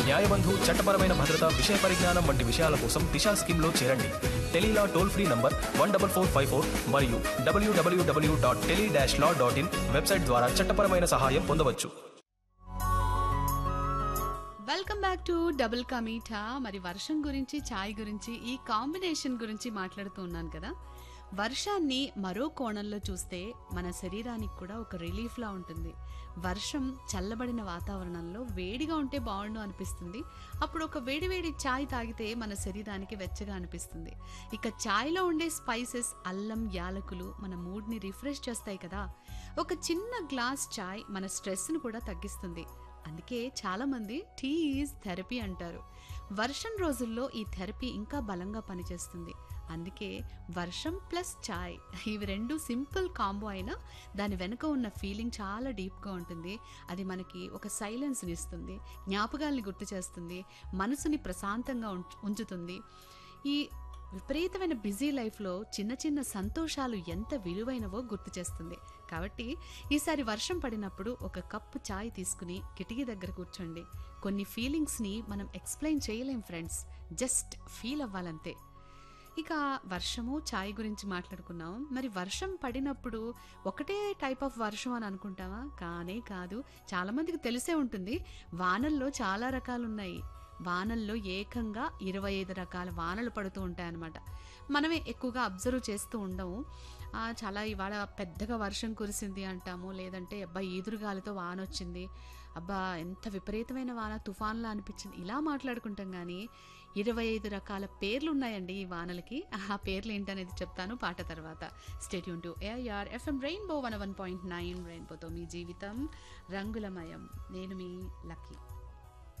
న్యాయబంధు చట్టపరమైన భద్రత విషయ పరిజ్ఞానం వంటి విషయాల కోసం దిశా స్కీమ్లో చేరండి Tele Law toll free number one double four five four మరియు W W W dot tele dash law dot in website ద్వారా చట్టపరమైన సహాయం పొందవచ్చు వెల్కమ్ బ్యాక్ టు డబుల్ కా మీఠా మరి వర్షం గురించి చాయ్ గురించి ఈ కాంబినేషన్ గురించి మాట్లాడుతూ ఉన్నాను కదా వర్షాన్ని మరో కోణంలో చూస్తే మన శరీరానికి కూడా ఒక రిలీఫ్లా ఉంటుంది వర్షం చల్లబడిన వాతావరణంలో వేడిగా ఉంటే బాగుండు అనిపిస్తుంది అప్పుడు ఒక వేడివేడి చాయ్ తాగితే మన శరీరానికి వెచ్చగా అనిపిస్తుంది ఇక చాయ్లో ఉండే స్పైసెస్ అల్లం యాలకులు మన మూడ్ని రిఫ్రెష్ చేస్తాయి కదా ఒక చిన్న గ్లాస్ చాయ్ మన స్ట్రెస్ను కూడా తగ్గిస్తుంది అందుకే చాలామంది టీ ఈజ్ థెరపీ అంటారు వర్షం రోజుల్లో ఈ థెరపీ ఇంకా బలంగా పనిచేస్తుంది అందుకే వర్షం ప్లస్ చాయ్ ఇవి రెండు సింపుల్ కాంబో అయినా దాని వెనుక ఉన్న ఫీలింగ్ చాలా డీప్గా ఉంటుంది అది మనకి ఒక సైలెన్స్ని ఇస్తుంది జ్ఞాపకాల్ని గుర్తు చేస్తుంది మనసుని ప్రశాంతంగా ఉంచ- ఉంచుతుంది ఈ విపరీతమైన బిజీ లైఫ్లో చిన్న చిన్న సంతోషాలు ఎంత విలువైనవో గుర్తు చేస్తుంది కాబట్టి ఈసారి వర్షం పడినప్పుడు ఒక కప్పు చాయ్ తీసుకుని కిటికీ దగ్గర కూర్చోండి కొన్ని ఫీలింగ్స్ని మనం ఎక్స్ప్లెయిన్ చేయలేం ఫ్రెండ్స్ జస్ట్ ఫీల్ అవ్వాలంతే ఇక వర్షము చాయ్ గురించి మాట్లాడుకున్నాం మరి వర్షం పడినప్పుడు ఒకటే టైప్ ఆఫ్ వర్షం అని అనుకుంటావా కానే కాదు చాలామందికి తెలిసే ఉంటుంది వానల్లో చాలా రకాలు ఉన్నాయి వానల్లో ఏకంగా ఇరవై ఐదు రకాల వానలు పడుతూ ఉంటాయన్నమాట మనమే ఎక్కువగా అబ్జర్వ్ చేస్తూ ఉండము ఆ, చాలా ఇవాళ పెద్దగా వర్షం కురిసింది అంటాము లేదంటే అబ్బా ఈదురుగాలితో వాన వచ్చింది అబ్బా ఎంత విపరీతమైన వాన తుఫాన్లా అనిపించింది ఇలా మాట్లాడుకుంటాం కానీ ఇరవై ఐదు రకాల పేర్లు ఉన్నాయండి ఈ వానలకి ఆ పేర్లు ఏంటనేది చెప్తాను పాట తర్వాత stay tuned to AIR FM Rainbow one one point nine రెయిన్బోతో మీ జీవితం రంగులమయం నేను మీ లక్కీ